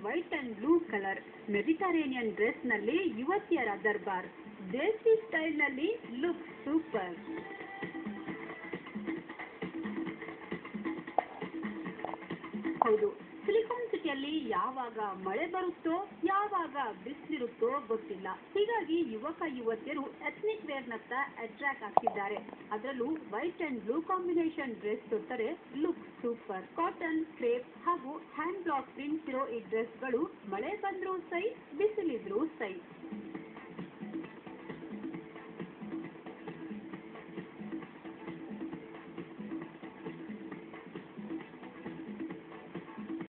white and blue colour Mediterranean ಡ್ರೆಸ್ನಲ್ಲಿ ಯುವತಿಯರ ದರ್ಬಾರ್ ದೇಸಿ ಸ್ಟೈಲ್ನಲ್ಲಿ ಲುಕ್ ಸೂಪರ್ ಹೌದು ಸಿಲಿಕಾನ್ ಸಿಟಿಯಲ್ಲಿ ಯಾವಾಗ ಮಳೆ ಬರುತ್ತೋ ಯಾವಾಗ ಬಿಸಿಲಿರುತ್ತೋ ಗೊತ್ತಿಲ್ಲ ಹೀಗಾಗಿ ಯುವಕ ಯುವತಿಯರು ಎಥ್ನಿಕ್ ವೇರ್ನತ್ತ ಅಟ್ರಾಕ್ಟ್ ಆಗ್ತಿದ್ದಾರೆ ಅದರಲ್ಲೂ white and blue combination dress ತೊಟ್ಟರೆ ಲುಕ್ ಸೂಪರ್ ಕಾಟನ್ ಕ್ರೇಪ್ ಹಾಗೂ ಹ್ಯಾಂಡ್ ಬ್ಲಾಕ್ ಪ್ರಿಂಟ್ಸ್ ಇರೋ ಈ ಡ್ರೆಸ್ಗಳು ಮಳೆ ಬಂದ್ರೂ ಸೈ ಬಿಸಿಲಿದ್ರೂ ಸೈ